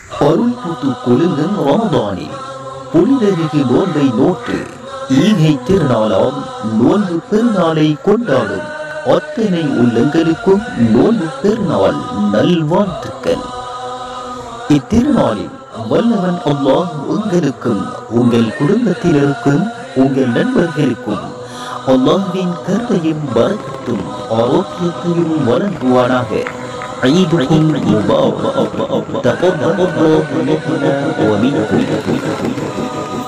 அருள் பூத்து குலுங்கும் ரமதானில் புனிதருகி நோன்பை நோற்று ஈகை திருநாளாம் நோன்பு பெருநாளை கொண்டாடும் அத்தனை உள்ளங்களுக்கும் நோன்பு பெருநாள் நல்வாழ்த்துக்கள் இத்திருநாளில் வல்லவன் அல்லாஹ் உங்களுக்கும் உங்கள் குடும்பத்தினருக்கும் உங்கள் நண்பர்களுக்கும் அல்லாஹ்வின் கருணையும் வரக்கத்தும் ஆரோக்கியத்தையும் வழங்குவானாக عيدكم مبارك تقبل الله منا ومنكم